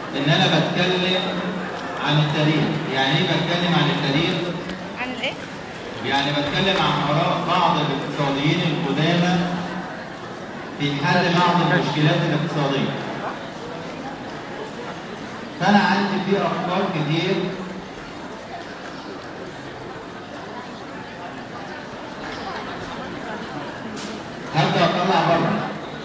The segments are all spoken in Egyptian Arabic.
ان انا بتكلم عن التاريخ يعني ايه بتكلم عن التاريخ عن الايه؟ يعني بتكلم عن اراء بعض الاقتصاديين القدامى في حل بعض المشكلات الاقتصاديه فانا عندي في افكار كتير هبدا اطلع بره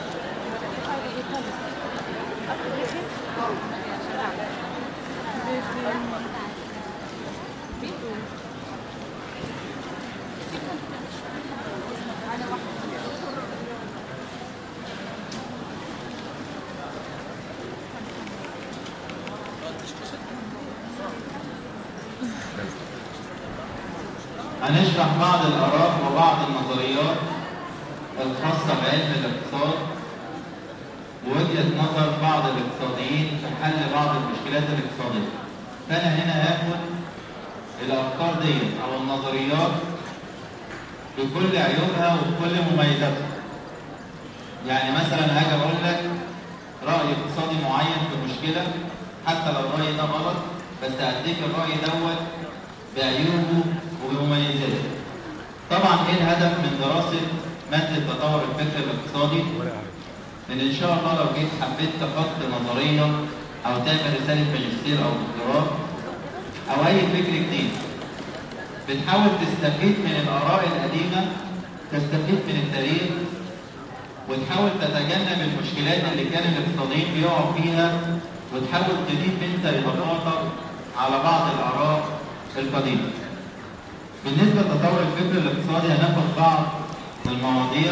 هنشرح بعض الآراء وبعض النظريات الخاصة بعلم الاقتصاد ووجهة نظر بعض الاقتصاديين في حل بعض المشكلات الاقتصادية. فأنا هنا هاخد الأفكار دي أو النظريات بكل عيوبها وبكل مميزاتها. يعني مثلا هاجي أقول لك رأي اقتصادي معين في مشكلة حتى لو الرأي ده غلط بس هديك الرأي دوت بعيوبه وبمميزاته. طبعا ايه الهدف من دراسه ماده تطور الفكر الاقتصادي؟ ان ان شاء الله لو جيت حبيت تحط نظريه او تعمل رساله ماجستير او دكتوراه او اي فكر جديد بتحاول تستفيد من الاراء القديمه تستفيد من التاريخ وتحاول تتجنب المشكلات اللي كان الاقتصاديين بيقعوا فيها وتحاول تضيف انت اضافاتك على بعض الاراء القديمه. بالنسبه لتطور الفكر الاقتصادي هناخد بعض المواضيع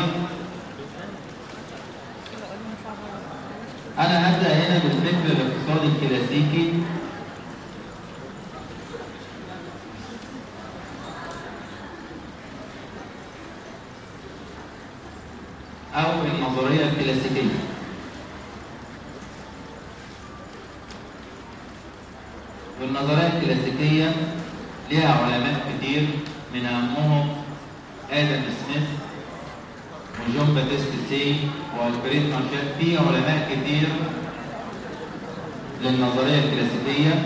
انا هبدا هنا بالفكر الاقتصادي الكلاسيكي او النظريه الكلاسيكيه والنظريه الكلاسيكيه لها علماء كتير من اهمهم ادم سميث وجون باتيست سي والفريد مارشال في علماء كتير للنظريه الكلاسيكيه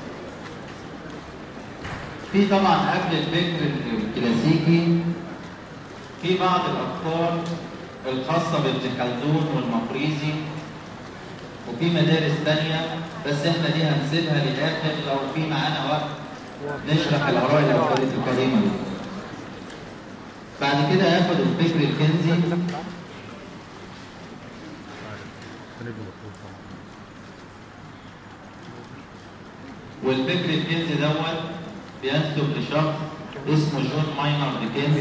في طبعا قبل الفكر الكلاسيكي في بعض الافكار الخاصه بابن خلدون والمقريزي وفي مدارس تانية بس احنا دي هنسيبها للاخر لو في معانا وقت نشرح الاراء الاوليه القديمه دي. بعد كده هاخد الفكر الكنزي والفكر الكنزي دوت بينسب لشخص اسمه جون ماينر ديكنز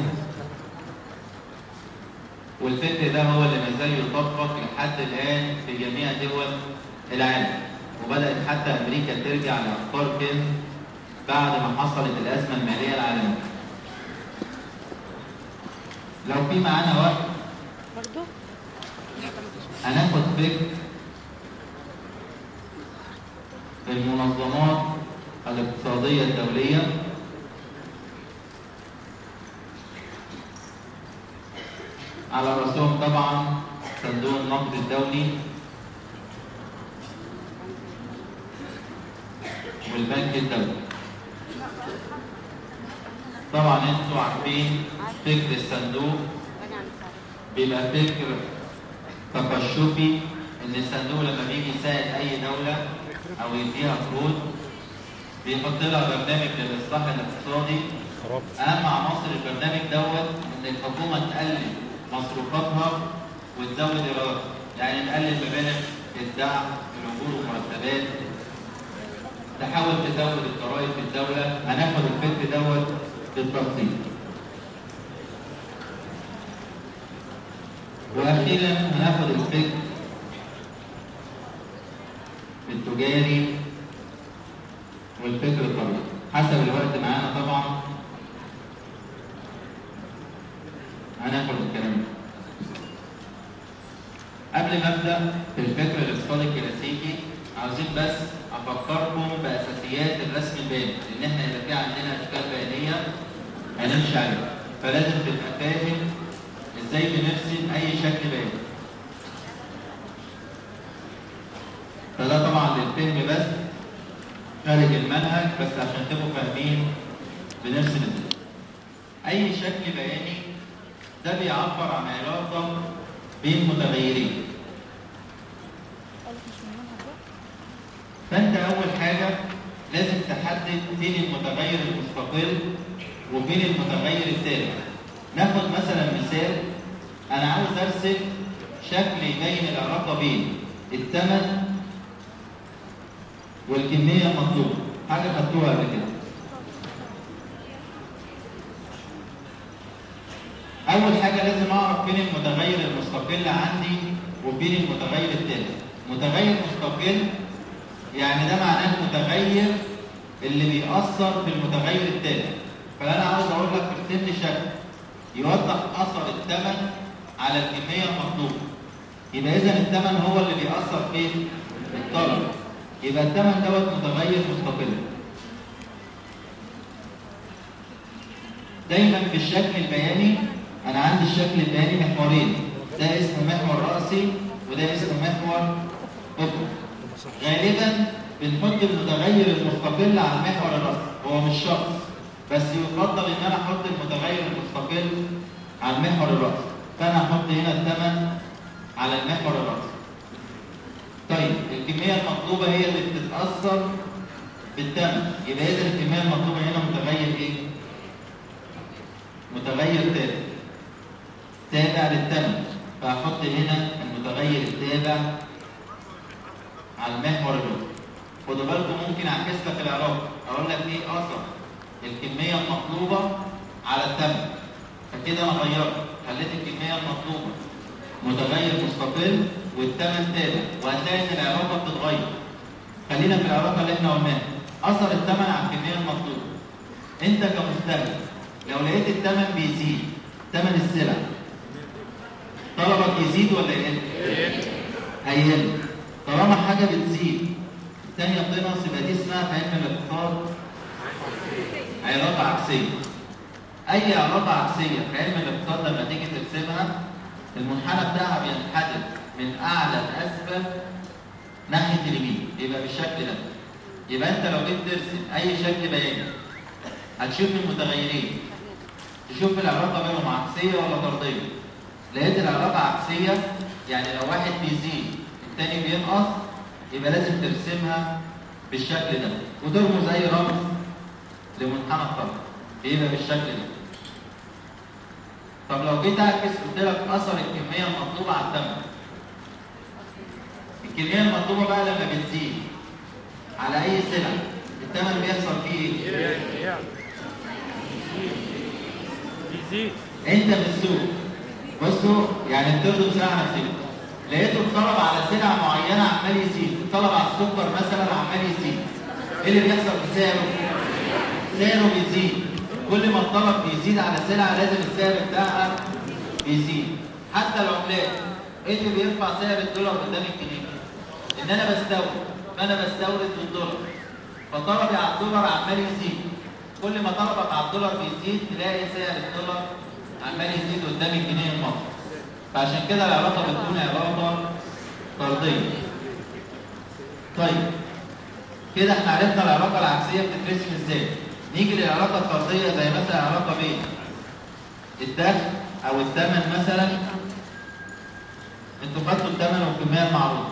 والفكر ده هو اللي مازال يطبق لحد الان في جميع دول العالم وبدات حتى امريكا ترجع لافكار كنز بعد ما حصلت الازمه الماليه العالميه لو في معانا وقت برضو؟ هناخد فكر المنظمات الاقتصادية الدولية على رأسهم طبعا صندوق النقد الدولي والبنك الدولي طبعا انتوا عارفين فكر الصندوق بيبقى فكر تقشفي ان الصندوق لما بيجي يساعد اي دوله او يديها قروض بيحط لها برنامج للاصلاح الاقتصادي اهم عناصر البرنامج دوت ان الحكومه تقلل مصروفاتها وتزود ايراداتها يعني نقلل مبالغ الدعم الاجور والمرتبات تحاول تزود الضرائب في الدوله هناخد الفكر دوت بالتفصيل واخيرا هناخد الفكر التجاري والفكر الطبيعي حسب الوقت معانا طبعا هناخد الكلام ده قبل ما ابدا في الفكر الاقتصادي الكلاسيكي عاوزين بس افكركم باساسيات الرسم البياني لان احنا هيبقى في عندنا اشكال بيانيه هنمشي عليها فلازم تبقى فاهم ازاي بنرسم اي شكل بياني فده طبعا للفهم بس خارج المنهج بس عشان تبقوا فاهمين بنرسم ازاي اي شكل بياني ده بيعبر عن علاقه بين متغيرين قالك مش من المنهج ده فانت اول حاجه لازم تحدد فين المتغير المستقل وفين المتغير التالي ناخد مثلا مثال انا عاوز ارسم شكل يبين العلاقه بين الثمن والكميه المطلوبه حاجه خدتوها قبل كده اول حاجه لازم اعرف فين المتغير المستقل عندي وفين المتغير التالي متغير مستقل يعني ده معناه المتغير اللي بيأثر في المتغير التاني فأنا عاوز أقول لك ارسم لي شكل يوضح أثر الثمن على الكمية المطلوبة يبقى إذا الثمن هو اللي بيأثر في الطلب يبقى الثمن دوت متغير مستقل دايما في الشكل البياني أنا عندي الشكل البياني محورين ده اسمه محور رأسي وده اسمه محور أفقي غالبا بنحط المتغير المستقل على المحور الرأسي هو مش شرط بس يفضل ان انا احط المتغير المستقل على المحور الرأسي فانا احط هنا الثمن على المحور الرأسي طيب الكمية المطلوبة هي اللي بتتأثر بالثمن يبقى اذا الكمية المطلوبة هنا متغير ايه؟ متغير تابع تابع للثمن فاحط هنا المتغير التابع على المحور الأول خدوا بالكم ممكن اعكس لك العلاقه اقول لك ايه اثر الكميه المطلوبه على الثمن فكده انا غيرت خليت الكميه المطلوبه متغير مستقل والثمن تابع وهتلاقي ان العلاقه بتتغير خلينا في العلاقه اللي احنا قلناها اثر الثمن على الكميه المطلوبه انت كمستهلك لو لقيت الثمن بيزيد ثمن السلع طلبك يزيد ولا يقل؟ هيقل طالما حاجه بتزيد الثانيه بتنقص يبقى دي اسمها في علم الاقتصاد علاقه عكسيه اي علاقه عكسيه في علم الاقتصاد لما تيجي ترسمها المنحنى بتاعها بينحدر من اعلى لاسفل ناحيه اليمين يبقى بالشكل ده يبقى انت لو جيت ترسم اي شكل بياني هتشوف المتغيرين تشوف العلاقه بينهم عكسيه ولا طرديه لقيت العلاقه عكسيه يعني لو واحد بيزيد الثاني بينقص يبقى لازم ترسمها بالشكل ده وترمز اي رمز لمنحنى الطرف بيبقى بالشكل ده طب لو جيت اعكس قلت لك اثر الكميه المطلوبه على الثمن الكميه المطلوبه بقى لما بتزيد على اي سلعه الثمن بيحصل فيه ايه؟ بيزيد انت من السوق بصوا يعني بترضوا سلعه نفسيه لقيته الطلب على سلعه معينه عمال يزيد الطلب على السكر مثلا عمال يزيد ايه اللي بيحصل في سعره سعره بيزيد كل ما الطلب بيزيد على سلعه لازم السعر بتاعها بيزيد حتى العملات ايه اللي بيرفع سعر الدولار قدام الجنيه ان انا بستورد فانا بستورد بالدولار فطلبي على الدولار عمال يزيد كل ما طلبك على الدولار بيزيد تلاقي سعر الدولار عمال يزيد قدام الجنيه المصري فعشان كده العلاقه بتكون علاقه طرديه طيب كده احنا عرفنا العلاقه العكسيه بتترسم ازاي نيجي للعلاقه الطرديه زي مثلا العلاقه بين الدخل او الثمن مثلا انتوا خدتوا الثمن والكميه المعروضه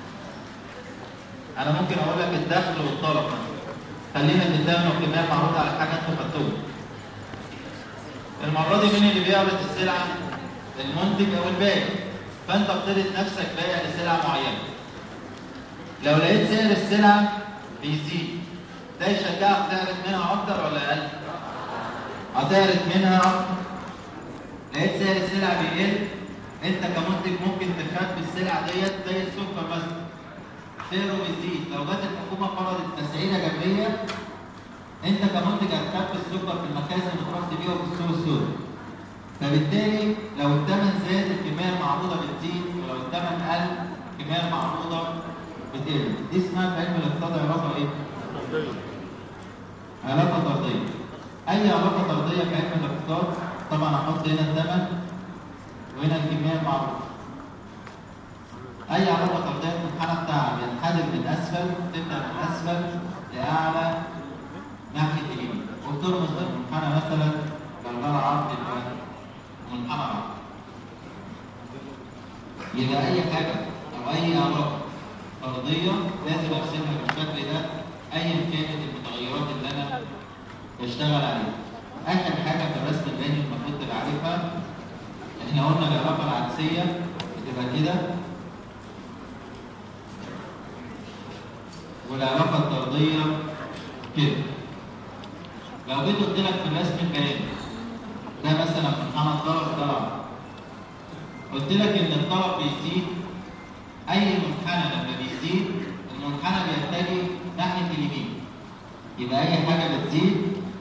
انا ممكن اقول لك الدخل والطلب مثلا خلينا في الثمن والكميه المعروضه على حاجه انتوا خدتوها المره دي مين اللي بيعرض السلعه المنتج او البائع فانت بترد نفسك بائع لسلعه معينه لو لقيت سعر السلعه بيزيد ده يشجعك تعرض منها اكتر ولا اقل هتعرض منها اكتر لقيت سعر السلعه بيقل انت كمنتج ممكن تخبي السلعه ديت زي السكر مثلا سعره بيزيد لو جت الحكومه فرضت تسعيره جبريه انت كمنتج هتخبي السكر في المخازن وتروح تبيعه في السوق السوري فبالتالي لو الثمن زاد الكميه المعروضه بتزيد ولو الثمن قل الكميه المعروضه بتقل دي اسمها في علم الاقتصاد علاقه ايه؟ علاقه طرديه اي علاقه طرديه في علم الاقتصاد طبعا احط هنا الثمن وهنا الكميه المعروضه اي علاقه طرديه في المنحنى بتاعها بينحدر من اسفل تبدا من اسفل لاعلى ناحيه اليمين وبترمز للمنحنى مثلا لو ده العرض يبقى منحنى عرض يبقى اي حاجه او اي علاقه طرديه لازم ارسمها بالشكل ده ايا كانت المتغيرات اللي انا بشتغل عليها اخر حاجه في الرسم البياني المفروض تبقى عارفها احنا قلنا العلاقه العكسيه بتبقى كده والعلاقه الطرديه كده لو جيت قلت لك في الرسم البياني ده مثلا منحنى الضرب ده العرض قلت لك ان الطلب بيزيد اي منحنى لما بيزيد المنحنى بيتجه ناحيه اليمين يبقى اي حاجه بتزيد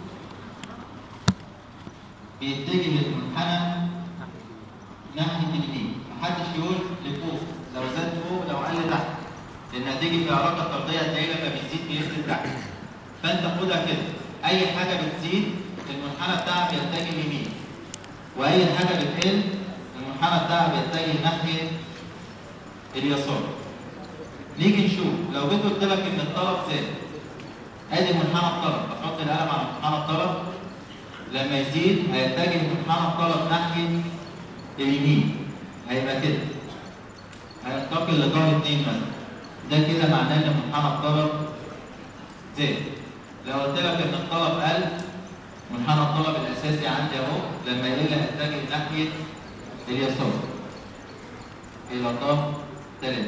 بيتجه المنحنى ناحيه اليمين محدش يقول لفوق لو زاد فوق لو قل تحت لان هتيجي في علاقه طرديه هتلاقي لما بيزيد بينزل تحت فانت خدها كده اي حاجه بتزيد المنحنى بتاعها بيتجه يمين واي حاجه بتقل المنحنى بتاعها بيتجه ناحيه اليسار نيجي نشوف لو جيت قلت لك ان الطلب زاد ادي منحنى الطلب احط القلم على منحنى الطلب لما يزيد هيتجه منحنى الطلب ناحيه اليمين هيبقى كده هينتقل لظهر اتنين مثلا ده كده معناه ان منحنى الطلب زاد لو قلت لك ان الطلب قل منحنى الطلب الاساسي عندي اهو لما يقل هيتجه ناحيه اليسار الى ظهر ثلاثة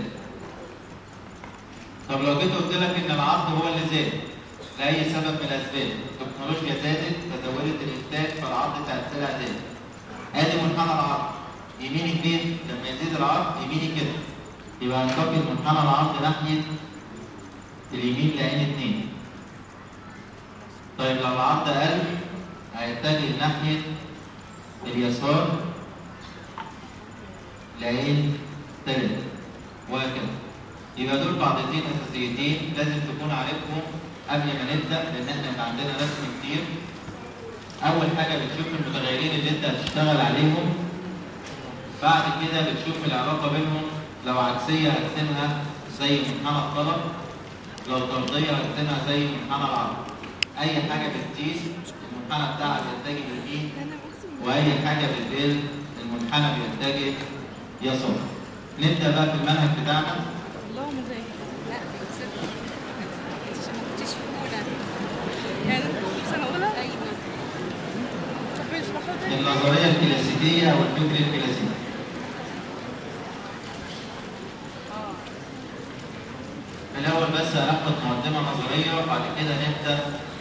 طب لو جيت قلت لك ان العرض هو اللي زاد لاي سبب من الاسباب التكنولوجيا زادت فزودت الانتاج فالعرض بتاع السلع زاد ادي منحنى العرض يميني فين لما يزيد العرض يميني كده يبقى هنتقل منحنى العرض ناحيه اليمين لعين اتنين طيب لو العرض قل هيتجه ناحيه اليسار لعين ثلاثة وهكذا يبقى دول قاعدتين اساسيتين لازم تكون عارفهم قبل ما نبدا لان احنا يبقى عندنا رسم كتير اول حاجه بتشوف المتغيرين اللي انت هتشتغل عليهم بعد كده بتشوف العلاقه بينهم لو عكسيه هرسمها زي منحنى الطلب لو طرديه هرسمها زي منحنى العرض اي حاجه بتزيد المنحنى بتاعها بيتجه يمين واي حاجه بتقل المنحنى بيتجه يسار نبدا بقى في المنهج بتاعنا اللهم زي لا صفر عشان ما كنتيش في اولى يعني انت كنت في سنه اولى ايوه طب اشرحوا تاني النظريه الكلاسيكيه او الفكر الكلاسيكي اه الاول بس هناخد مقدمه نظريه وبعد كده نبدا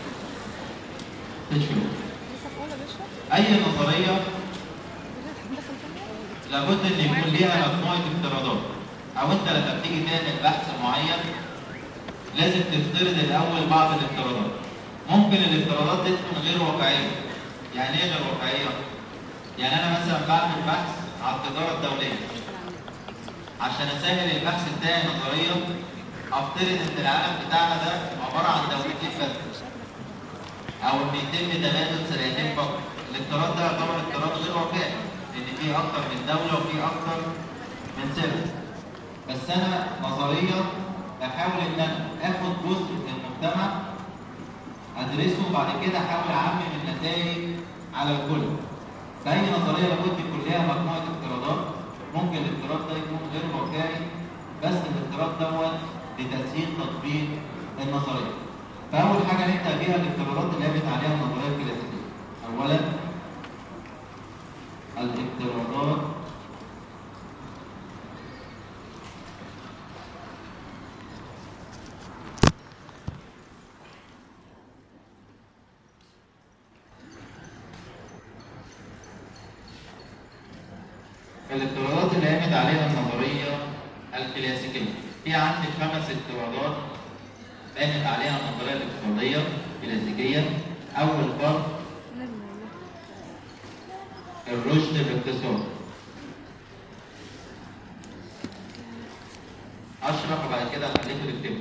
تشوف لسه في اولى بشرح اي نظريه هندسه ثانيه لابد ان يكون ليها مجموعه افتراضات او انت لما بتيجي تعمل بحث معين لازم تفترض الاول بعض الافتراضات ممكن الافتراضات دي تكون غير واقعيه يعني ايه غير واقعيه يعني انا مثلا بعمل بحث على التجاره الدوليه عشان اسهل البحث بتاعي نظريا افترض ان العالم بتاعنا ده عباره عن دولتين بس او ان يتم تبادل سريتين فقط الافتراض ده يعتبر افتراض غير واقعي لان في اكتر من دوله وفي اكتر من سر بس انا نظريا بحاول ان انا اخد جزء من المجتمع ادرسه وبعد كده احاول اعمم النتائج على الكل فاي نظريه لابد يكون لها مجموعه افتراضات ممكن الافتراض ده يكون غير واقعي بس الافتراض دوت لتسهيل تطبيق النظريه فاول حاجه نبدا بيها الافتراضات اللي قامت عليها النظريه الكلاسيكيه اولا الافتراضات الافتراضات اللي قامت عليها النظريه الكلاسيكيه في عندي خمس افتراضات قامت عليها النظريه الاقتصاديه الكلاسيكيه اول فرض الرشد الاقتصادي اشرح وبعد كده هخليكم تكتبوا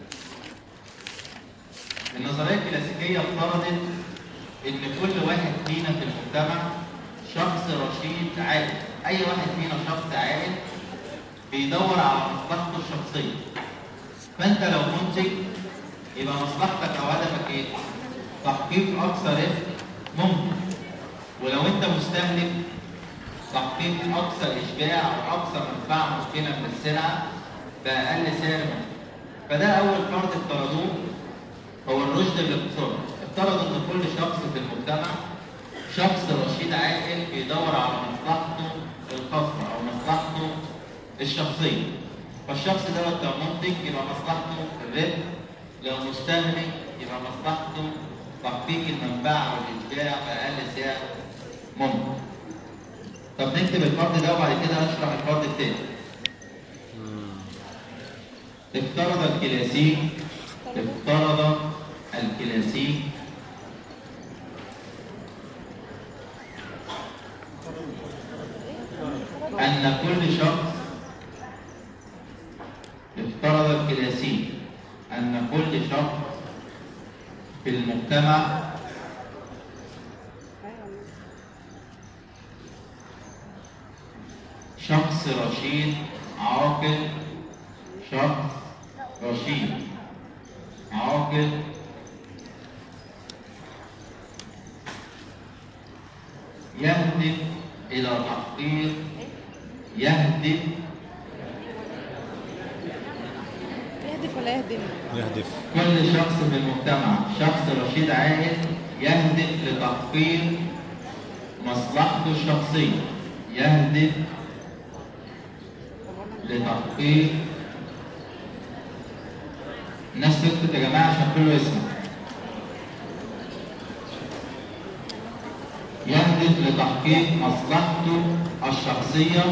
النظريه الكلاسيكيه افترضت ان كل واحد فينا في المجتمع شخص رشيد عاقل اي واحد فينا شخص عاقل بيدور على مصلحته الشخصية فأنت لو منتج يبقى مصلحتك أو هدفك إيه؟ تحقيق أقصى ربح ممكن ولو أنت مستهلك تحقيق أقصى إشباع أو أقصى منفعة ممكنة من السلعة بأقل سعر ممكن فده أول فرض افترضوه هو الرشد الاقتصادي افترضوا إن كل شخص في المجتمع شخص رشيد عاقل بيدور على مصلحته الخاصة أو مصلحته الشخصية فالشخص دوت لو منتج يبقى مصلحته الربح لو مستهلك يبقى مصلحته تحقيق المنفعة والإشباع بأقل سعر ممكن طب نكتب الفرض ده وبعد كده هشرح الفرض التاني افترض الكلاسيك افترض الكلاسيك أن كل شخص افترض الكلاسيك أن كل شخص في المجتمع شخص رشيد عاقل شخص رشيد عاقل يهدف إلى تحقيق يهدف يهدف ولا يهدم؟ يهدف كل شخص في المجتمع شخص رشيد عاقل يهدف لتحقيق مصلحته الشخصية يهدف لتحقيق الناس تسكت يا جماعة عشان كله يسمع يهدف لتحقيق مصلحته الشخصية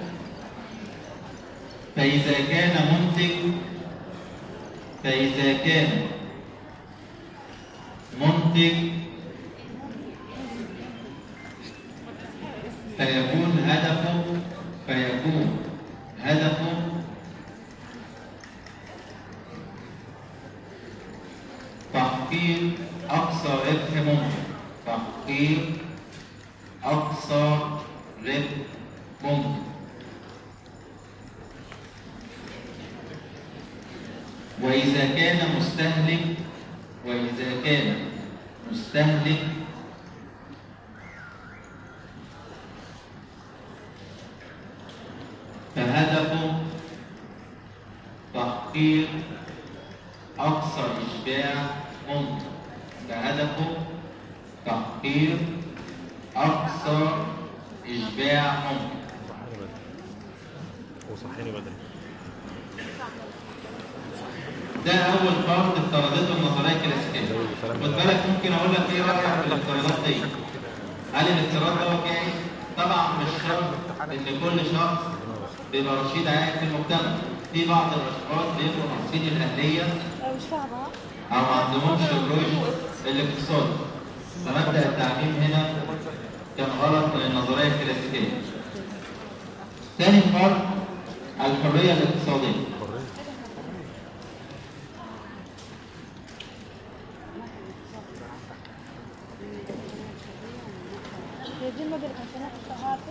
فإذا كان منتج فإذا كان منتج فيكون هدفه فيكون هدفه تحقيق أقصى ربح ممكن تحقيق أقصى ربح ممكن وإذا كان مستهلك وإذا كان مستهلك فهدفه تحقيق أقصى إشباع ممكن فهدفه تحقيق أقصى إشباع ممكن صحيني بدري وصحيني بدري ده أول فرض افترضته النظرية الكلاسيكية خد بالك ممكن أقول لك إيه رأيك في الافتراضات دي هل الافتراض ده واقعي؟ طبعا مش شرط إن كل شخص بيبقى رشيد عاقل في المجتمع في بعض الأشخاص بيبقوا ناقصين الأهلية مش فاهمة أو ما عندهمش الرشد الاقتصادي فمبدأ التعميم هنا كان غلط من النظرية الكلاسيكية ثاني فرض الحرية الاقتصادية هي دي المادة اللي كان فيها في الشهادة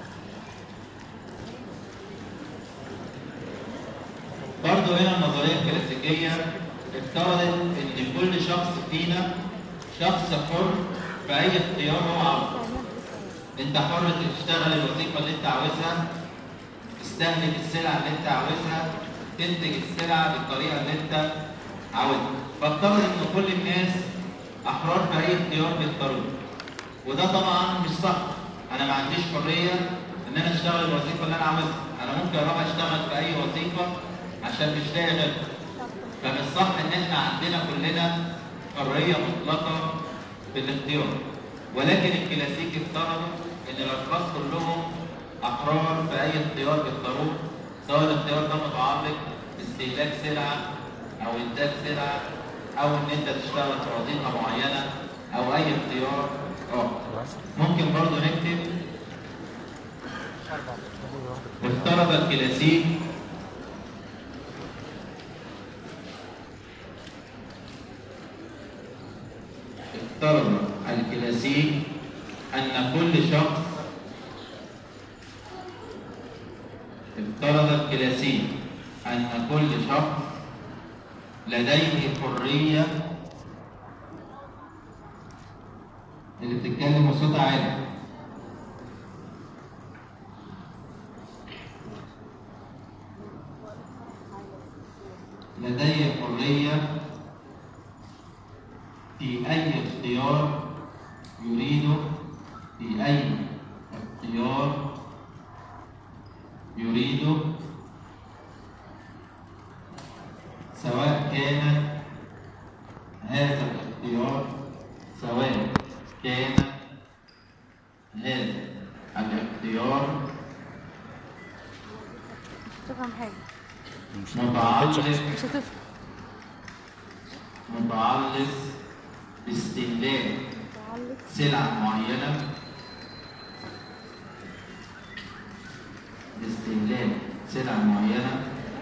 برضه هنا النظرية الكلاسيكية افترضت إن كل شخص فينا شخص حر في أي اختيار هو عاوزه. أنت حر تشتغل الوظيفة اللي أنت عاوزها، تستهلك السلعة اللي أنت عاوزها، تنتج السلعة بالطريقة اللي أنت عاوزها. فافترض إن كل الناس أحرار في أي اختيار بيختاروه. وده طبعا مش صح. أنا ما عنديش حرية إن أنا أشتغل الوظيفة اللي أنا عاوزها. أنا ممكن أروح أشتغل في أي وظيفة عشان مش لاقي غيرها. فمش صح ان احنا عندنا كلنا حريه مطلقه في الاختيار ولكن الكلاسيك افترضوا ان الاشخاص كلهم احرار في اي اختيار بيختاروه سواء الاختيار ده متعلق باستهلاك سلعه او انتاج سلعه او ان انت تشتغل في وظيفه معينه او اي اختيار اخر ممكن برضو نكتب افترض الكلاسيك افترض الكلاسيك أن كل شخص افترض الكلاسيك أن كل شخص لديه حرية اللي بتتكلم وصوتها عالي لديه حرية في أي اختيار يريده في أي اختيار يريده سواء كان هذا الاختيار سواء كان هذا الاختيار مش هتفهم حاجة مش متعلق مش هتفهم متعلق باستهلاك متعلق سلعة معينة باستهلاك سلعة معينة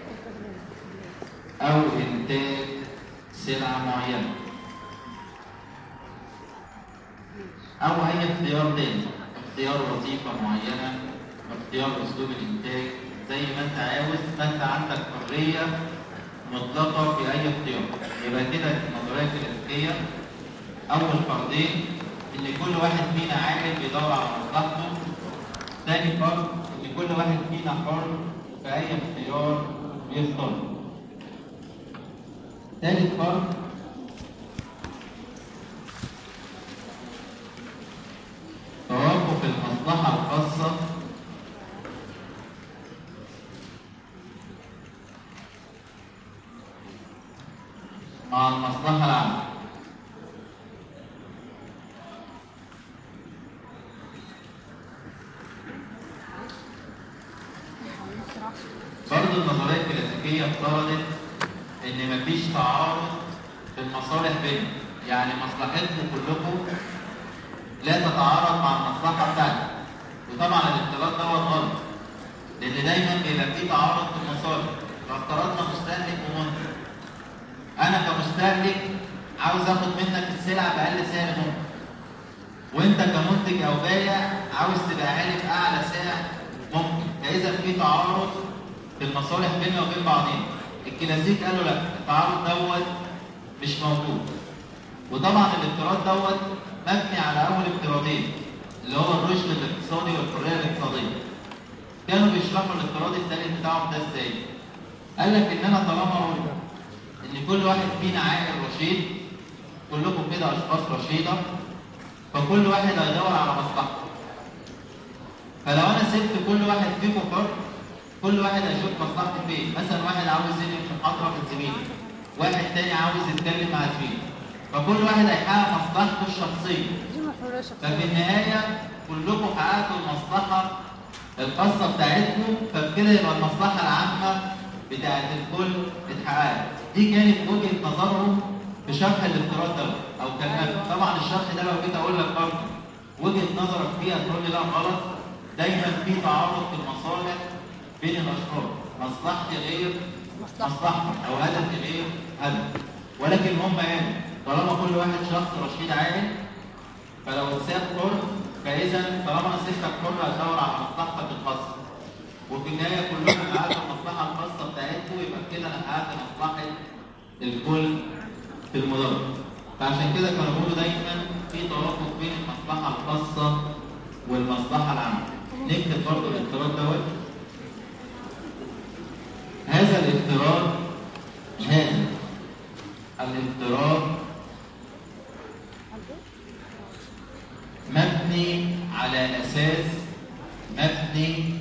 أو إنتاج سلعة معينة أو أي اختيار تاني اختيار وظيفة معينة اختيار أسلوب الإنتاج زي ما أنت عاوز فأنت عندك حرية مطلقة في أي اختيار يبقى كده النظرية الكلاسيكية أول فرضين إن كل واحد فينا عاقل بيدور على مصلحته ثاني فرض إن كل واحد فينا حر في أي اختيار بيختاره ثالث فرض توقف المصلحة الخاصة مع المصلحة العامة برضه النظرية الكلاسيكية افترضت إن مفيش تعارض في المصالح بينهم، يعني مصلحتكم كلكم لا تتعارض مع المصلحة بتاعتك، وطبعا الاختلاط دوت غلط، لأن دايما بيبقى في تعارض في المصالح، لو افترضنا مستهلك ومنتج، أنا كمستهلك عاوز آخد منك السلعة بأقل سعر ممكن، وأنت كمنتج أو بائع عاوز تبيعها لي بأعلى سعر ممكن، فإذا في تعارض في المصالح بيننا وبين بعضنا الكلاسيك قالوا لا التعارض دوت مش موجود وطبعا الافتراض دوت مبني على اول افتراضين اللي هو الرشد الاقتصادي والحريه الاقتصاديه كانوا بيشرحوا الافتراض الثالث بتاعهم ده ازاي قال لك ان انا طالما قلت ان كل واحد فينا عاقل رشيد كلكم كده اشخاص رشيده فكل واحد هيدور على مصلحته فلو انا سبت كل واحد فيكم حر كل واحد هيشوف مصلحته فين مثلا واحد عاوز ينقل محاضره من زميله واحد تاني عاوز يتكلم مع زميله فكل واحد هيحقق مصلحته الشخصيه دي محورية شخصية ففي النهايه كلكم حققتوا المصلحه الخاصه بتاعتكم فبكده يبقى المصلحه العامه بتاعت الكل اتحققت دي كانت وجهه نظرهم في شرح الافتراض ده او كان طبعا الشرح ده لو جيت اقول لك برضه وجهه نظرك فيها تقول لي لا غلط دايما في تعارض في المصالح بين الاشخاص مصلحتي غير مصلحتك او هدفي غير هدف ولكن هم قالوا طالما كل واحد شخص رشيد عاقل فلو اتساب حر فاذا طالما انا سبتك حر هتدور على مصلحتك الخاصه وفي النهايه كلكم حققتوا المصلحه الخاصه بتاعتكم يبقى كده انا حققت مصلحه الكل في المدرج فعشان كده كانوا بيقولوا دايما في توافق بين المصلحه الخاصه والمصلحه العامه نكتب برضه الافتراض دوت هذا الافتراض هذا الافتراض مبني على اساس مبني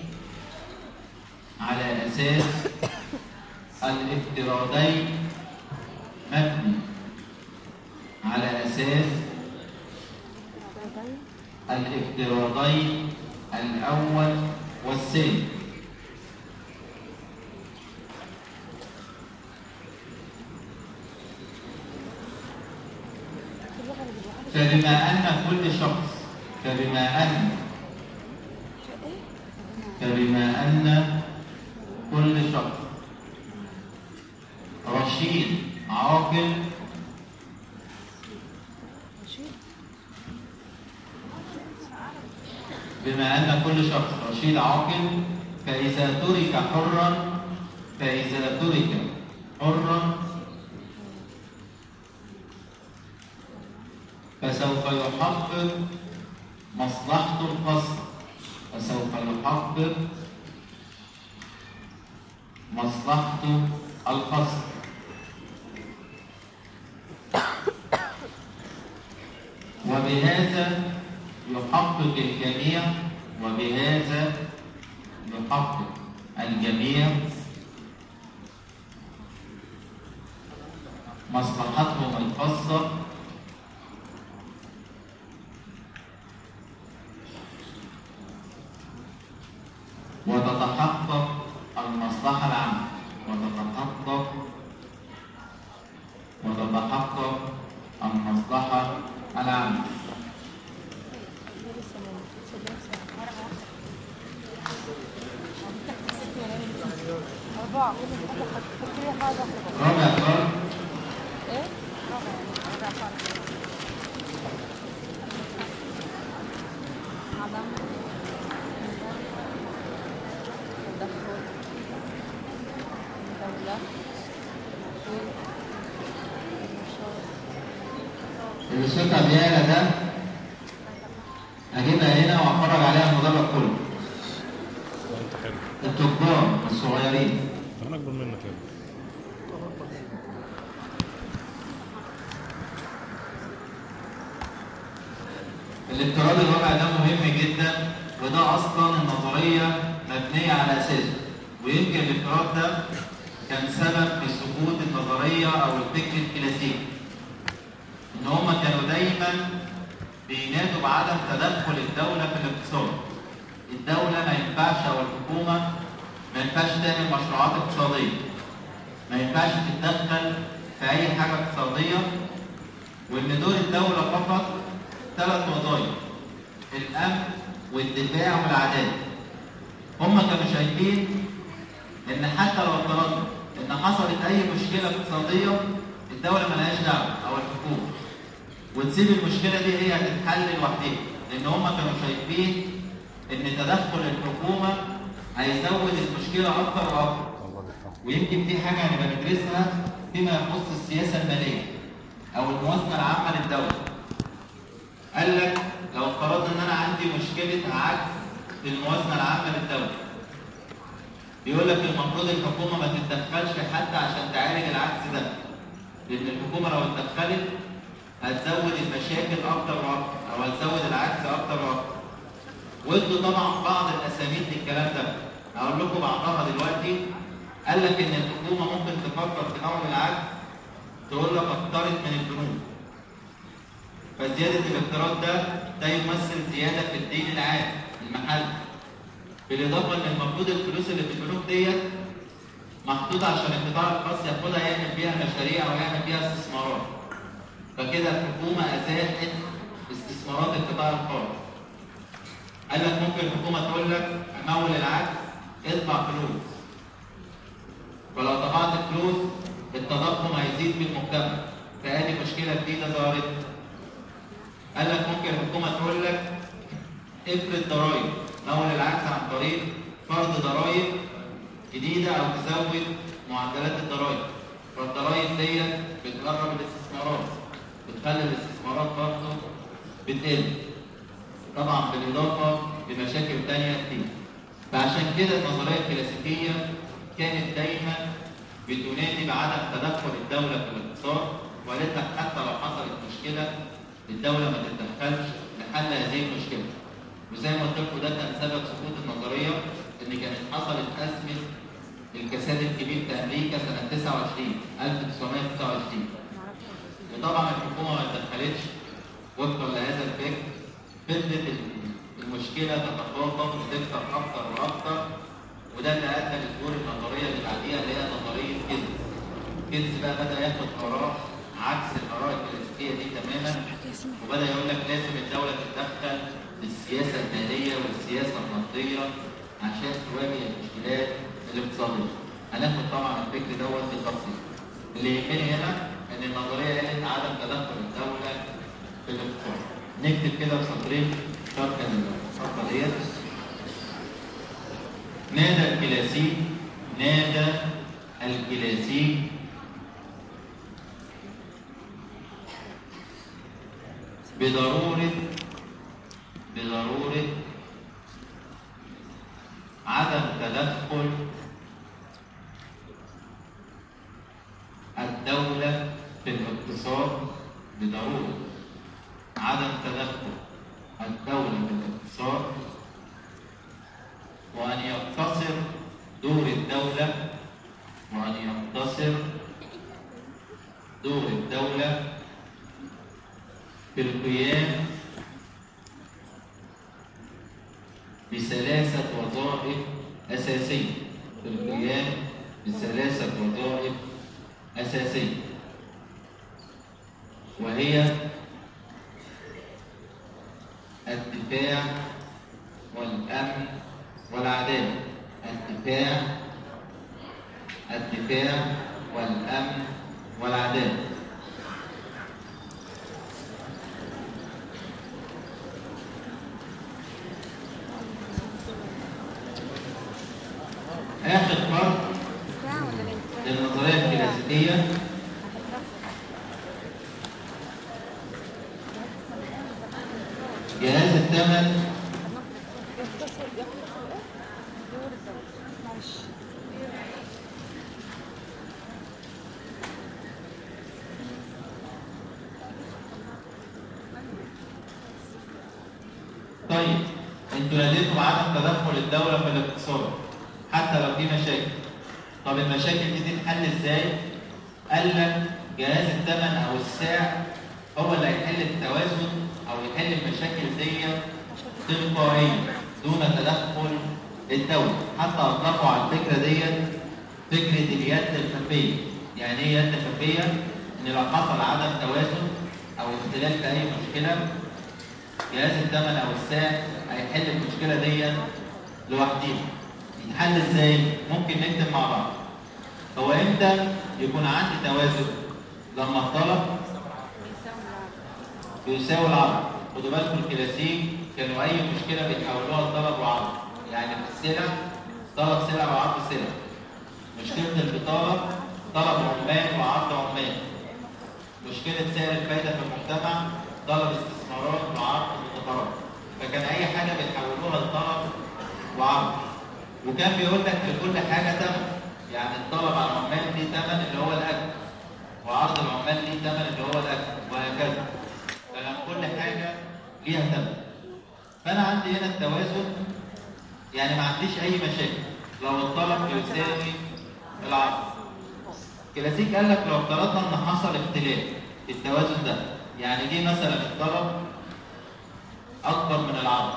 على اساس الافتراضين مبني على اساس الافتراضين الاول والثاني فبما أن كل شخص فبما أن فبما أن كل شخص رشيد عاقل بما أن كل شخص رشيد عاقل فإذا ترك حرا فإذا ترك حرا فسوف يحقق مصلحته الخاصة فسوف يحقق مصلحته الخاصة وبهذا يحقق الجميع وبهذا يحقق الجميع مصلحتهم الخاصة وتتحقق المصلحة العامة وتتحقق وتتحقق المصلحة العامة أربعة كل حاجة رابع قرار إيه؟ رابع رابع عدم تدخل الدولة في المشروع اللي صوتها بيعلى ده اجيبها هنا واتفرج عليها المدرج كله لا انت حلو التجار الصغيرين انا اكبر منك يا ابني. الافتراض الرابع ده مهم جدا وده اصلا النظريه مبنيه على اساسه ويمكن الافتراض ده كان سبب في سقوط النظريه او الفكر الكلاسيكي ان هم كانوا دايما بينادوا بعدم تدخل الدوله في الاقتصاد الدوله ما ينفعش او الحكومه ما ينفعش تعمل مشروعات اقتصاديه ما ينفعش تتدخل في اي حاجه اقتصاديه وان دور الدوله فقط ثلاث وظائف الامن والدفاع والعداله هم كانوا شايفين ان حتى لو افترضنا ان حصلت اي مشكله اقتصاديه الدوله ملهاش دعوه او الحكومه وتسيب المشكله دي هي هتتحل لوحدها لان هم كانوا شايفين ان تدخل الحكومه هيزود المشكله اكتر واكتر ويمكن في حاجه هنبقى ندرسها فيما يخص السياسه الماليه او الموازنه العامه للدوله قال لك لو افترضنا ان انا عندي مشكله عجز في الموازنه العامه للدوله بيقول لك المفروض الحكومه ما تتدخلش حتى عشان تعالج العجز ده لان الحكومه لو اتدخلت هتزود المشاكل اكتر واكتر او هتزود العجز اكتر واكتر وادوا طبعا بعض الاساميد للكلام ده هقول لكم بعضها دلوقتي قال لك ان الحكومه ممكن تفكر في نوع العجز تقول لك اقترض من البنوك فزياده الاقتراض ده ده يمثل زياده في الدين العام المحلي بالاضافه ان المفروض الفلوس اللي في البنوك ديت محطوطه عشان القطاع الخاص ياخدها يعمل بيها مشاريع او يعمل بيها استثمارات فكده الحكومه ازاحت استثمارات القطاع الخاص قال لك ممكن الحكومه تقول لك امول العجز ادفع فلوس ولو طبعت فلوس التضخم هيزيد في المجتمع فادي مشكله جديده ظهرت قال لك ممكن الحكومه تقول لك افرض ضرائب مول العكس عن طريق فرض ضرائب جديده او تزود معدلات الضرائب فالضرائب ديت بتقرب الاستثمارات بتخلي الاستثمارات برضه بتقل طبعا بالاضافه لمشاكل تانية كتير فعشان كده النظريه الكلاسيكيه كانت دايما بتنادي بعدم تدخل الدوله في الاقتصاد وقالت لك حتى لو حصلت مشكله الدوله ما تتدخلش لحل هذه المشكله وزي ما قلت لكم ده كان سبب سقوط النظريه ان كانت حصلت ازمه الكساد الكبير في امريكا سنه 29 1929 وطبعا الحكومه ما اتدخلتش وفقا لهذا الفكر فضلت المشكله تتفاقم وتكثر اكثر واكثر وده اللي ادى لظهور النظريه اللي بعديها اللي هي نظريه كينز. كينز بقى بدا ياخد قرار عكس الاراء الكلاسيكيه دي تماما وبدا يقول لك لازم الدوله تتدخل في السياسه الماليه والسياسه النقديه عشان تواجه المشكلات الاقتصاديه. هناخد طبعا الفكر دوت بالتفصيل. اللي يهمني هنا ان النظريه قالت عدم تدخل الدوله في الاقتصاد. نكتب كده بسطرين شرح الصفحه ديت نادى الكلاسيك نادى الكلاسيك بضرورة بضرورة عدم تدخل الدولة في الاقتصاد بضرورة عدم تدخل الدولة في الاقتصاد وأن يقتصر دور الدولة وأن يقتصر دور الدولة في القيام بثلاثة وظائف أساسية في القيام بثلاثة وظائف أساسية وهي الدفاع والأمن والعدالة الدفاع الدفاع والأمن والعدالة آخر فرق بتاع ولا بنت؟ للنظرية الكلاسيكية جهاز الثمن يختصر يختصر ايه؟ دور الدولة معلش طيب انتوا ناديتوا بعدم تدخل الدولة في الاقتصاد حتى لو في مشاكل طب المشاكل دي تتحل ازاي؟ قال لك جهاز الثمن او السعر هو اللي هيحل التوازن او يحل المشاكل دي تلقائيا دون تدخل الدولة حتى اطلقوا على الفكرة دي فكرة اليد الخفية يعني ايه يد خفية؟ ان لو حصل عدم توازن او اختلال في اي مشكلة جهاز الثمن او السعر هيحل المشكله دي لوحديها يتحل ازاي ممكن نكتب مع بعض هو امتى يكون عندي توازن لما الطلب بيساوي العرض خدوا بالكم الكلاسيك كانوا اي مشكله بيحولوها لطلب وعرض يعني في السلع طلب سلع وعرض سلع مشكله البطاله طلب عمال وعرض عمال مشكله سعر الفايده في المجتمع طلب استثمارات وعرض مدخرات فكان اي حاجه بيحولوها لطلب وعرض وكان بيقول لك لكل حاجه ثمن يعني الطلب على العمال ليه ثمن اللي هو الاجر وعرض العمال ليه ثمن اللي هو الاجر وهكذا فكان كل حاجه ليها ثمن فانا عندي هنا التوازن يعني ما عنديش اي مشاكل لو الطلب يساوي العرض كلاسيك قال لك لو افترضنا ان حصل اختلاف في التوازن ده يعني جه مثلا الطلب اكبر من العرض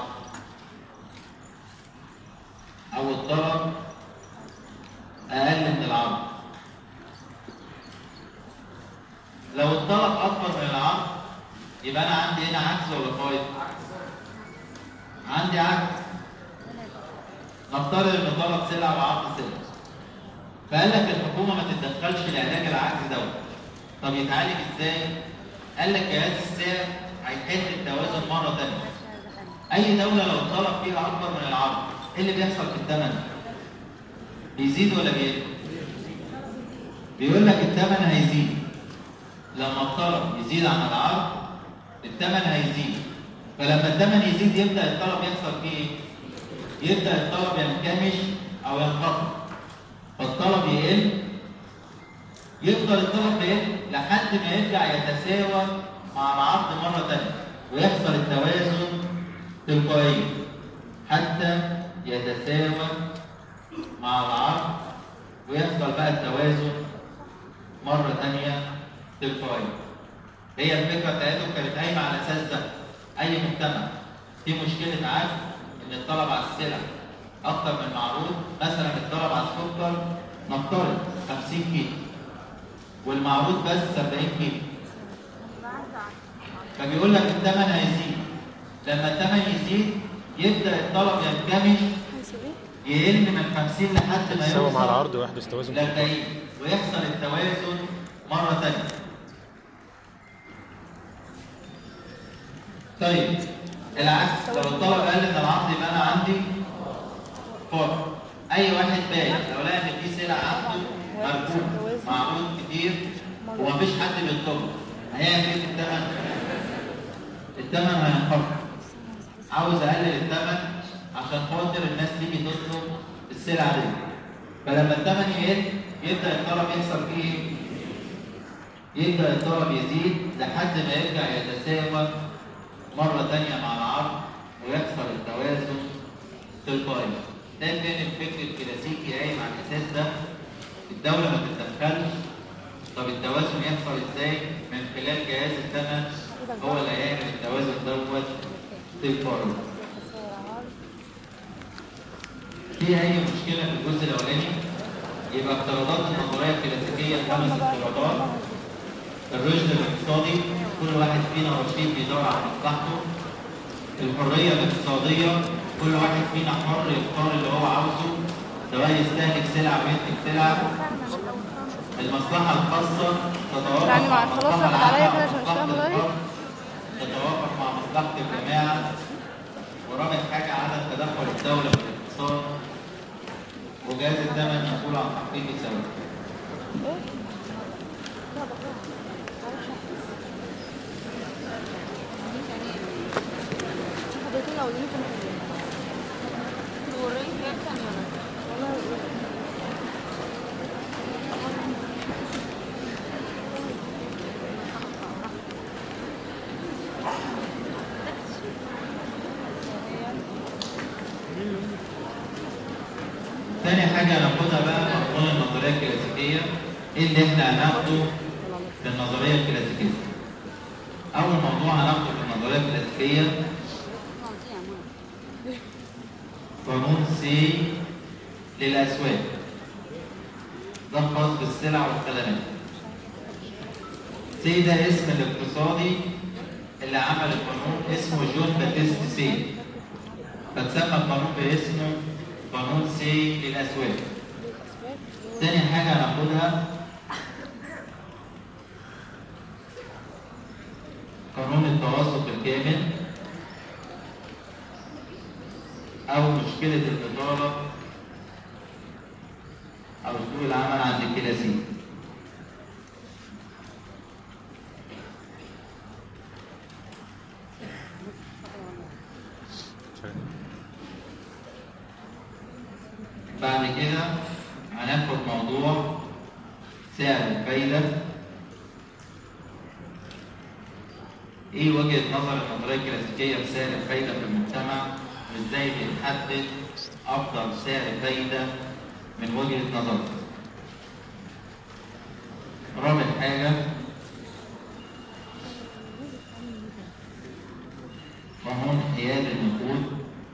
او الطلب اقل من العرض لو الطلب اكبر من العرض يبقى انا عندي هنا عكس ولا فايض عندي عكس نفترض ان طلب سلع وعرض سلع فقال لك الحكومه ما تتدخلش لعلاج العكس دوت طب يتعالج ازاي قال لك جهاز السعر هيحل التوازن مره ثانيه اي دوله لو الطلب فيها اكبر من العرض ايه اللي بيحصل في الثمن بيزيد ولا بيقل بيقول لك الثمن هيزيد لما الطلب يزيد عن العرض الثمن هيزيد فلما الثمن يزيد يبدا الطلب يحصل فيه ايه يبدا الطلب ينكمش او ينخفض فالطلب يقل يفضل الطلب يقل لحد ما يرجع يتساوى مع العرض مره ثانيه ويحصل التوازن تلقائيا حتى يتساوى مع العرض ويحصل بقى التوازن مرة تانية تلقائيا. هي الفكرة بتاعتهم كانت قايمة على أساس ده. أي مجتمع في مشكلة عجز إن الطلب على السلع أكتر من المعروض، مثلا الطلب على السكر نفترض 50 كيلو والمعروض بس 70 كيلو. فبيقول لك الثمن هيزيد. لما الثمن يزيد يبدأ الطلب ينكمش يقل من 50 لحد ما يساوي يوصل مع العرض ويحدث توازن ل 40 ويحصل التوازن مرة تانية. طيب العكس لو الطلب قل من العرض يبقى انا عندي فقر. اي واحد بايع لو لقى ان في سلع عنده ما مركون معروض كتير ومفيش حد بيطلبه هيعمل ايه في الثمن؟ الثمن هينخفض عاوز اقلل الثمن عشان خاطر الناس تيجي تطلب السلعه دي فلما الثمن يقل يبدا الطلب يحصل فيه ايه؟ يبدا الطلب يزيد لحد ما يرجع يتساوى مره ثانيه مع العرض ويحصل التوازن تلقائي ده كان الفكر الكلاسيكي قايم على الاساس ده الدوله ما تتدخلش طب التوازن يحصل ازاي من خلال جهاز الثمن هو اللي هيعمل التوازن دوت تلقائي في اي مشكله في الجزء الاولاني يبقى افتراضات النظريه الكلاسيكيه خمس افتراضات الرشد الاقتصادي كل واحد فينا رشيد بيدور على مصلحته الحريه الاقتصاديه كل واحد فينا حر يختار اللي هو عاوزه سواء يستهلك سلعه وينتج سلعه المصلحه الخاصه تتوافق يعني مع مع خلاص المصلحه راحت عليا العامه كده عشان ومصلحة اشتغل لغاية؟ الفرد تتوافق مع مصلحه الجماعه ورابع حاجه عدم تدخل الدوله في الاقتصاد وجهاز الثمن مسؤول عن تحقيق السبب حضرتك لو ليكم والله تاني حاجة هناخدها بقى مفهوم النظرية الكلاسيكية ايه اللي احنا هناخده في النظرية الكلاسيكية أول موضوع هناخده في النظرية الكلاسيكية قانون سي للأسواق ده خاص بالسلع والخدمات سي ده اسم الاقتصادي اللي عمل القانون اسمه جون باتيست سي فتسمى القانون باسمه قانون سي للأسواق تاني حاجة هناخدها قانون التوسط الكامل أو مشكلة الإدارة أو سوق العمل عند الكلاسيك بعد كده هناخد موضوع سعر الفايدة ايه وجهة نظر النظرية الكلاسيكية في سعر الفايدة في المجتمع وازاي بنحدد افضل سعر فايدة من وجهة نظر رابع حاجة قانون حياد النقود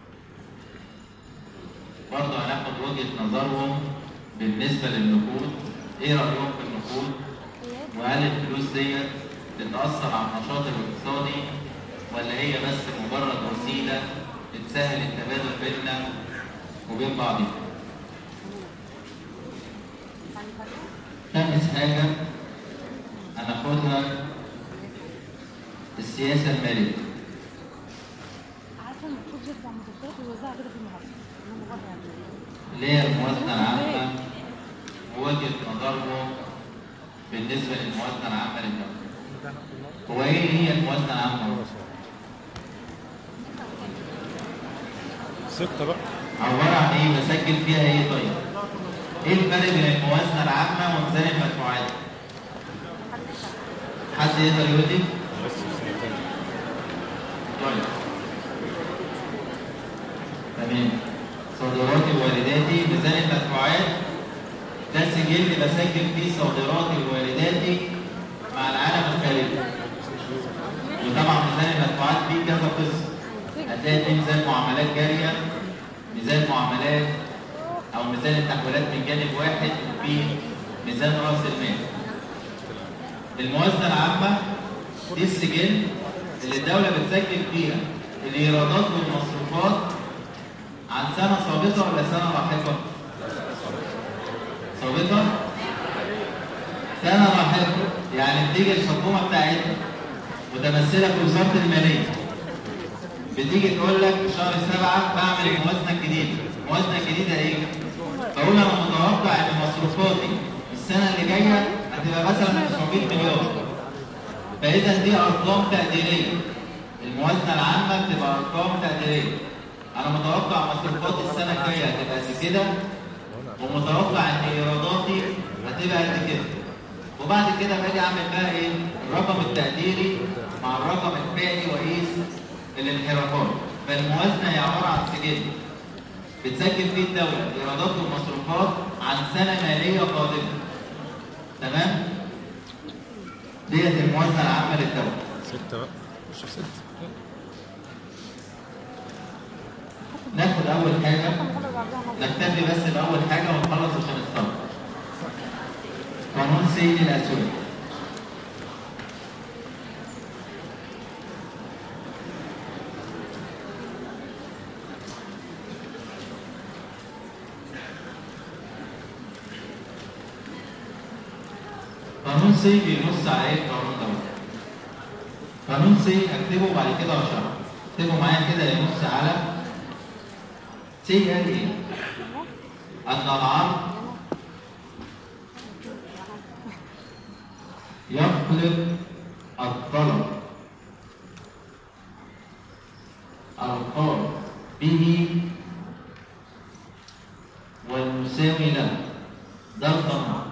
برضه هناخد وجهة نظرهم بالنسبة للنقود ايه رأيهم في النقود وهل الفلوس ديت بتأثر على النشاط الاقتصادي ولا هي بس مجرد وسيلة بتسهل التبادل بيننا وبين بعضنا خامس حاجة هناخدها السياسة المالية عارفه المفروض يطلع مذكرات ويوزعها كده في المحافظه انا مجرد يعني اللي هي الموازنة العامة ووجهة نظرهم بالنسبة للموازنة العامة للدولة. هو ايه هي الموازنة العامة؟ ستة بقى عبارة عن ايه؟ بسجل فيها ايه طيب؟ ايه الفرق بين الموازنة العامة وميزان المدفوعات؟ حد يقدر يقول لي؟ بس في سنتين طيب تمام صادراتي ووارداتي ميزان المدفوعات ده سجل بسجل فيه صادراتي ووارداتي مع العالم الخارجي وطبعا ميزان المدفوعات فيه كذا قسم هتلاقي فيه ميزان معاملات جارية ميزان معاملات أو ميزان التحويلات من جانب واحد وفي ميزان رأس المال الموازنة العامة دي السجل اللي الدولة بتسجل فيها الإيرادات والمصروفات عن سنة سابقة ولا سنة لاحقة؟ سابقة؟ سنة لاحقة يعني بتيجي الحكومة بتاعتنا متمثلة في وزارة المالية بتيجي تقول لك شهر سبعة بعمل الموازنة الجديدة، الموازنة الجديدة إيه؟ بقول أنا متوقع إن مصروفاتي السنه اللي جايه هتبقى مثلا 900 مليار فاذا دي ارقام تقديريه الموازنه العامه بتبقى ارقام تقديريه انا متوقع مصروفات السنه الجايه هتبقى قد كده ومتوقع ان ايراداتي هتبقى قد كده وبعد كده باجي اعمل بقى ايه الرقم التقديري مع الرقم الفعلي واقيس الانحرافات فالموازنه هي عباره عن سجل بتسجل فيه الدوله ايرادات ومصروفات عن سنه ماليه قادمه تمام ديت الموازنه العامه للدوله ستة بقى خش في ستة ناخد اول حاجه نكتفي بس باول حاجه ونخلص عشان الصبر قانون سيد الاسواق قانون سي بينص على ايه القانون دوت قانون سي اكتبه بعد كده واشرحه اكتبوا معايا كده ينص على سي قال ايه؟ ان العرض يخلق الطلب الخاص به والمساوي له ده القانون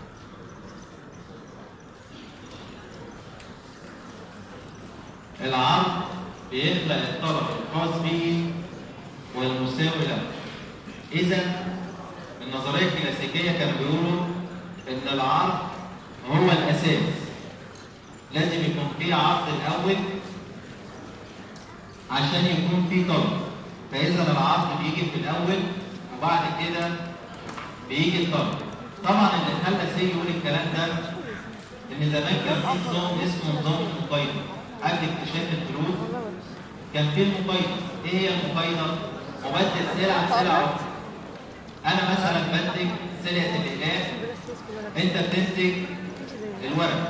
العرض بيخلق الطلب الخاص به والمساوي له اذا النظريه الكلاسيكيه كانوا بيقولوا ان العرض هو الاساس لازم يكون في عرض الاول عشان يكون في طلب فاذا العرض بيجي في الاول وبعد كده بيجي الطلب طبعا اللي خلى سي يقول الكلام ده ان زمان كان في نظام اسمه نظام المقايضه قبل اكتشاف الفلوس كان في المقايضه ايه هي المقايضه؟ مبدل سلعه بسلعه اخرى انا مثلا بنتج سلعه الاقلام انت بتنتج الورق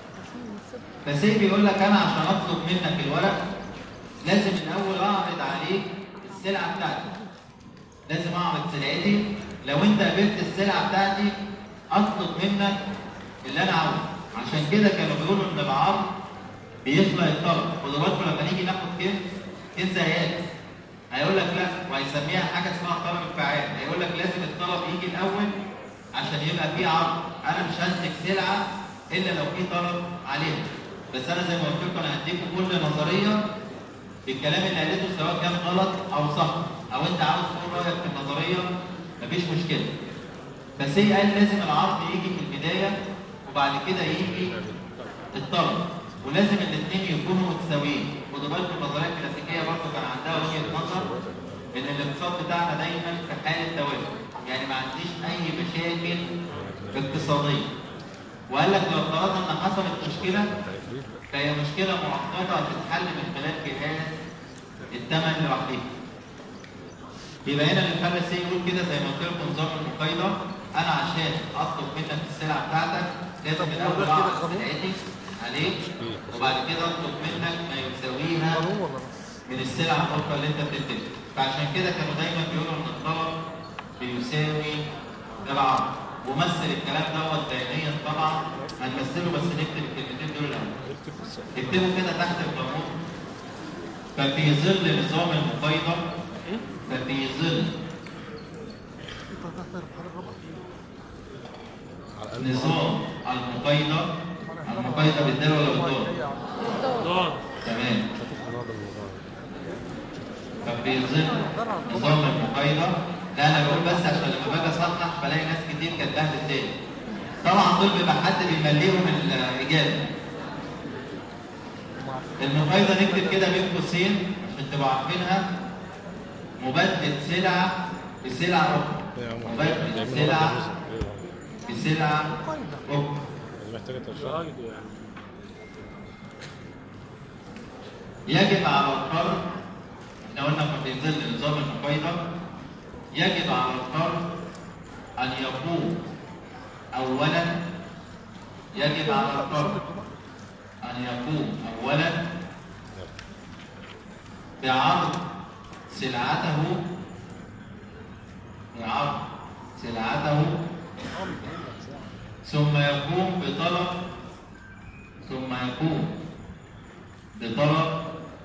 فسي بيقول لك انا عشان اطلب منك الورق لازم الاول اعرض عليك السلعه بتاعتي لازم اعرض سلعتي لو انت قبلت السلعه بتاعتي اطلب منك اللي انا عاوزه عشان كده كانوا بيقولوا ان العرض بيخلق الطلب خدوا بالكم لما نيجي ناخد كنز كنز هيات هيقول لك لا وهيسميها حاجه اسمها الطلب الفعال هيقول لك لازم الطلب يجي الاول عشان يبقى في عرض انا مش هنتج سلعه الا لو في طلب عليها بس انا زي ما قلت لكم انا هديكم كل نظريه بالكلام اللي قالته سواء كان غلط او صح او انت عاوز تقول رايك في النظريه مفيش مشكله بس هي قال لازم العرض يجي في البدايه وبعد كده يجي الطلب ولازم الاثنين يكونوا متساويين خدوا بالكم النظريه الكلاسيكيه برضه كان عندها وجهه نظر ان الاقتصاد بتاعنا دايما في حاله توازن يعني ما عنديش اي مشاكل اقتصاديه وقال لك لو افترضنا ان حصلت مشكله فهي مشكله معقده هتتحل من خلال جهاز الثمن لوحدها يبقى هنا اللي خلى السي يقول كده زي ما قلت لكم نظام المقايضه انا عشان اطلب منك السلعه بتاعتك لازم الاول اعرض سلعتي عليك وبعد كده اطلب منك ما يساويها من السلع الاخرى اللي انت بتنتجها فعشان كده كانوا دايما بيقولوا ان الطلب بيساوي العرض ومثل الكلام دوت ذهنيا طبعا هنمثله بس نكتب الكلمتين دول الاول اكتبوا كده تحت القانون ففي ظل نظام المقايضه ففي ظل نظام المقايضه المقايضه بالدال ولا بالدال؟ دار تمام ففي ظل نظام المقايضه لا انا بقول بس عشان لما باجي اصحح بلاقي ناس كتير كاتباها بالتاني طبعا دول بيبقى حد بيمليهم الاجابه المقايضه نكتب كده بين قوسين عشان تبقوا عارفينها مبادله سلعه بسلعه اخرى مبادله سلعه بسلعه اخرى محتاجة تشرح يجب على الفرد احنا قلنا في ظل نظام المقايضة يجب على الفرد أن يقوم أولا يجب على الفرد أن يقوم أولا بعرض سلعته بعرض سلعته ثم يقوم بطلب ثم يقوم بطلب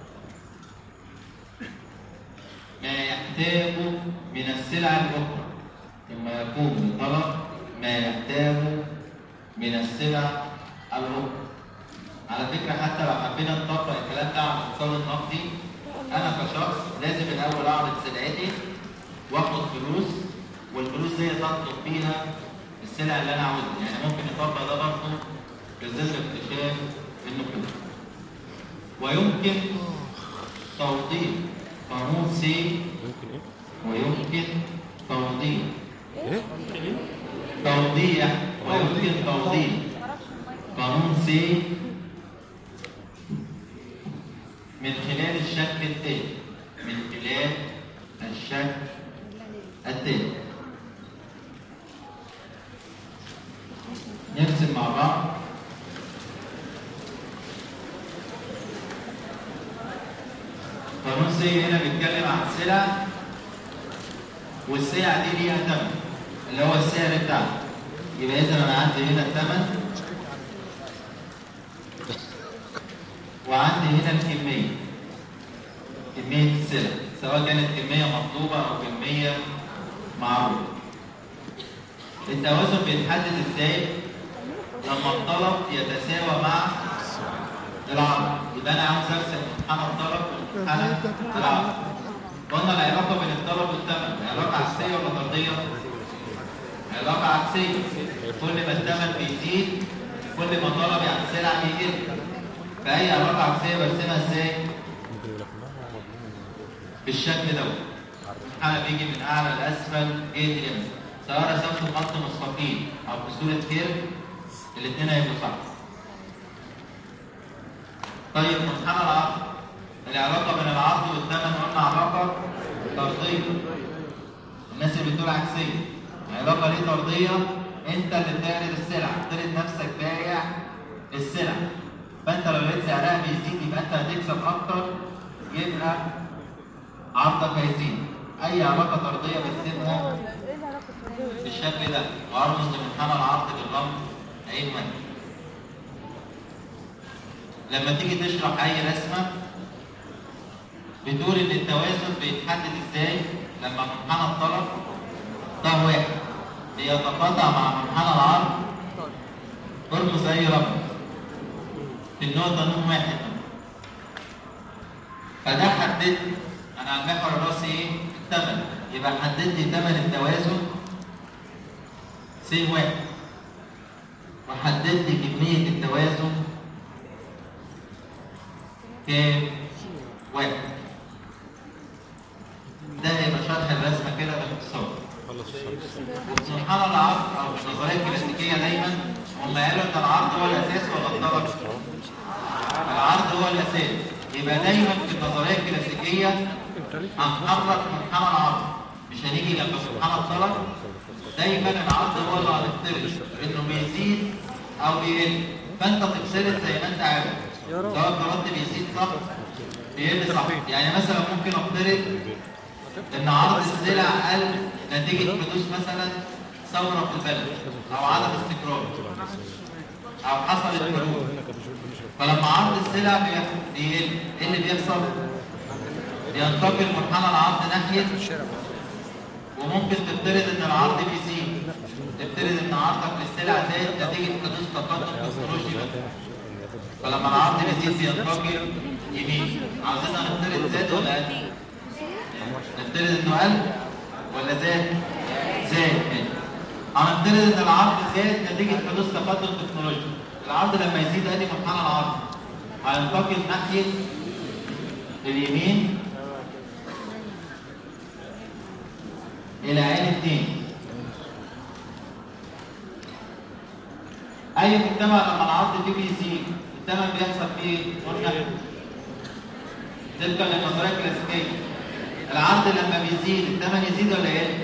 ما يحتاج من السلع الأخرى ثم يقوم بطلب ما يحتاج من السلع الأخرى على فكرة حتى لو حبينا نطبق الكلام ده على الاقتصاد النقدي أنا كشخص لازم الأول أعرض سلعتي وآخد فلوس والفلوس دي تطلب بيها السلع اللي أنا عاوزها يعني ممكن نطبق ده برضه في ظل اكتشاف النقود ويمكن توضيح قانون سي ممكن ايه؟ ويمكن توضيح ايه؟ توضيح ويمكن توضيح قانون سي من خلال الشكل التالي من خلال الشكل التالي نرسم مع بعض قانون سي هنا بيتكلم عن سلع والسلع دي ليها ثمن اللي هو السعر بتاعها يبقى اذا انا عندي هنا الثمن وعندي هنا الكميه كميه السلع سواء كانت كميه مطلوبه او كميه معروفه التوازن بيتحدد ازاي لما الطلب يتساوى مع العرض يبقى انا عاوز ارسم منحنى الطلب ومنحنى العرض قلنا العلاقه بين الطلب والثمن علاقه عكسيه ولا طرديه؟ علاقه عكسيه كل ما الثمن بيزيد كل ما طلبي على السلع بيقل فاي علاقه عكسيه برسمها ازاي؟ ممكن يقول لك ما هو مضمون بالشكل دوت المنحنى بيجي من اعلى لاسفل جهه اليمين سواء رسمت خط مستقيم او في صوره كيرف الاثنين هيبقوا صح طيب منحنى العرض العلاقه بين العرض والثمن قلنا علاقه طرديه الناس اللي بتقول عكسيه علاقه ليه طرديه انت اللي بتعرض السلع بتعرض نفسك بايع السلع فانت لو لقيت سعرها بيزيد يبقى انت هتكسب اكتر يبقى عرضك هيزيد اي علاقه طرديه بتسيبها بالشكل ده وارمز لمنحنى العرض بالرمز عين واحد لما تيجي تشرح اي رسمه بتقول ان التوازن بيتحدد ازاي لما منحنى الطلب ده واحد بيتقاطع مع منحنى العرض ارمز اي رقم في النقطه نون واحد فده حدد انا على المحور الراسي ايه؟ الثمن يبقى حدد لي ثمن التوازن سي واحد وحدد لي كمية التوازن كام؟ واحد ده هيبقى شرح الرسمة كده باختصار خلص الصلاة وفي منحنى العرض او في النظريه الكلاسيكيه دايما هم قالوا ان العرض هو الاساس ولا الطلب؟ العرض هو الاساس يبقى دايما في النظريه الكلاسيكيه هنحرك منحنى العرض مش هنيجي جنب منحنى الطلب دايما العرض هو اللي هنفترض انه بيزيد او بيقل فانت تفترض زي ما انت عارف سواء فرضت بيزيد صح بيقل صح يعني مثلا ممكن افترض ان عرض السلع قل نتيجه حدوث مثلا ثوره في البلد او عدم استقرار او حصلت حروب هنا كان بيشوف بيشوف فلما عرض السلع بيقل ايه اللي بيحصل؟ بينتقل منحنى العرض ناحيه وممكن تفترض ان العرض بيزيد تفترض ان عرضك للسلع زاد نتيجه حدوث تقدم تكنولوجي فلما العرض بيزيد بينتقل يمين عاوزين نفترض زاد ولا قل؟ نفترض انه قل ولا زاد؟ زاد ماشي. هنفترض ان العرض زاد نتيجه حدوث تقدم تكنولوجي العرض لما يزيد ادي منحنى العرض هينتقل ناحيه اليمين الى عين الدين اي مجتمع لما العرض فيه بيزيد الثمن بيحصل فيه ايه؟ قلنا تلك النظريه الكلاسيكيه العرض لما بيزيد الثمن يزيد ولا يقل؟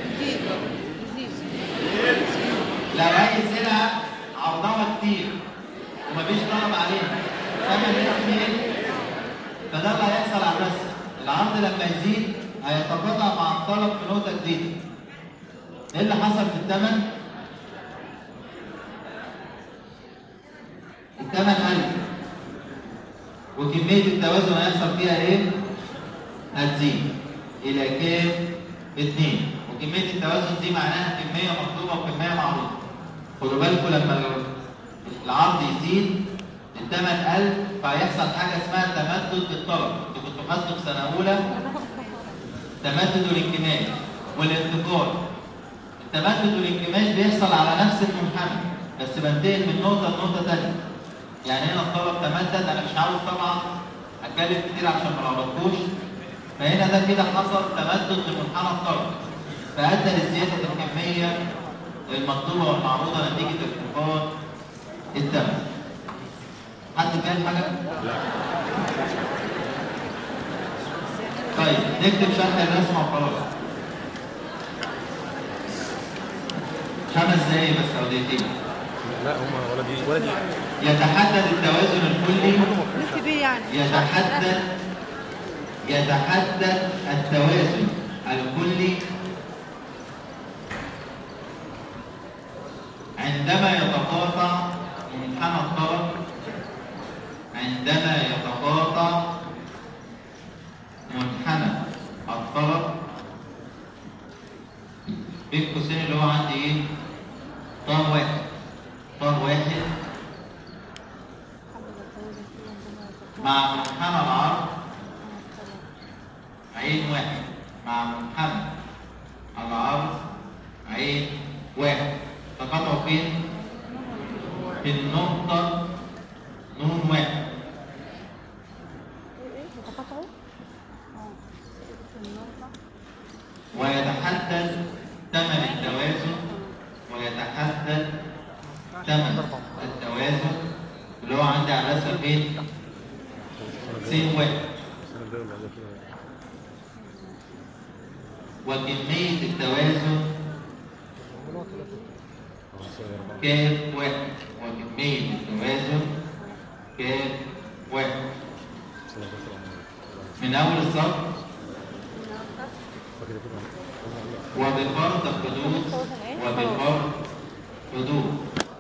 لو اي سلعه عرضها كتير ومفيش طلب عليها الثمن لازم يقل فده اللي هيحصل على الرسم العرض لما يزيد هيتقاطع مع الطلب في نقطه جديده ايه اللي حصل في الثمن؟ الثمن قل وكمية التوازن هيحصل فيها ايه؟ هتزيد إلى كام؟ اتنين وكمية التوازن دي معناها كمية مطلوبة وكمية معروضة خدوا بالكم لما العرض يزيد الثمن قل فهيحصل حاجة اسمها تمدد بالطلب انتوا كنتوا خدتوا في سنة أولى تمدد والانكماش والانتقال التمدد والانكماش بيحصل على نفس المنحنى بس بنتقل من نقطة لنقطة تانية يعني هنا الطلب تمدد أنا مش عاوز طبعا أتكلم كتير عشان ما لخبطكوش فهنا ده كده حصل تمدد لمنحنى الطلب فأدى لزيادة الكمية المطلوبة والمعروضة نتيجة انخفاض الثمن. حد فاهم حاجة؟ طيب نكتب شرح الرسمة وخلاص. خمس دقايق بس أو دقيقتين. لا هم ولا دي ولا دي يتحدد التوازن الكلي نكتب ايه يعني؟ يتحدد يتحدد التوازن الكلي عندما يتقاطع منحنى الطلب عندما يتقاطع منحنى الطلب بين قوسين اللي هو عندي ايه؟ طار واحد طار واحد مع منحنى العرض عين واحد مع منحنى العرض عين واحد تقاطعوا فين؟ في النقطة نون واحد تقاطعوا؟ اه في النقطة ويتحدد ثمن التوازن ويتحدد ثمن التوازن اللي هو عندي على الرسمة فين؟ سين واحد السنه الجايه ولا بعد كده وكمية التوازن اه السنه أربعة. كام واحد وكمية التوازن كام واحد السنه الجايه من أول السطر فاكر كده وبفرض حدود وبفرض حدود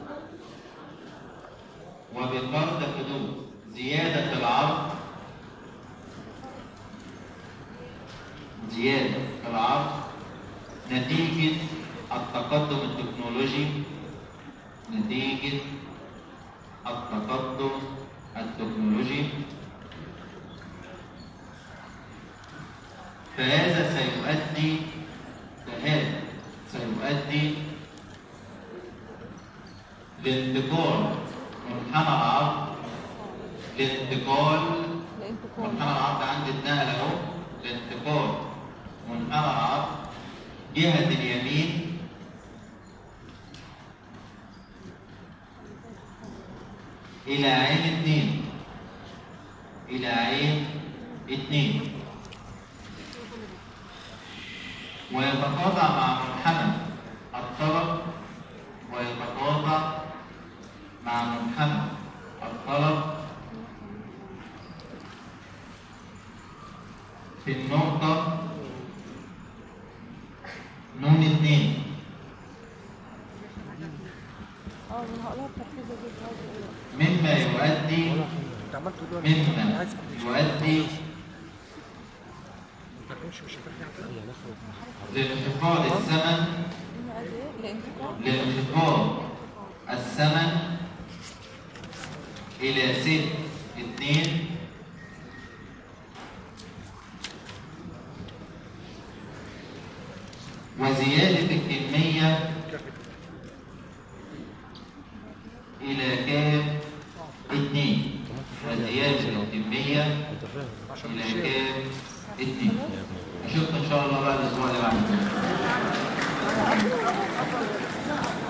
وبفرض حدود زيادة العرض زيادة العرض نتيجة التقدم التكنولوجي نتيجة التقدم التكنولوجي فهذا سيؤدي فهذا سيؤدي لانتقال منحنى العرض لانتقال الانتقال منحنى العرض عندي اتنقل اهو لانتقال منحنى العرض جهة اليمين إلى عين اتنين إلى عين اتنين ويتقاطع مع منحنى الطلب ويتقاطع مع منحنى الطلب في النقطة نون اتنين اه انا هقولها بتركيز جدا مما يؤدي انت عمال تقول له مما انا عايز يؤدي انت مش مش هترجع يا نخرج لانخفاض الثمن الانتقال لانخفاض الثمن إلى ست اتنين وزيادة الكمية إلى كام؟ اتنين وزيادة الكمية انت فاهم عشان إلى تشيل. كام؟ اتنين أشوفكم إن شاء الله بقى الأسبوع اللي بعده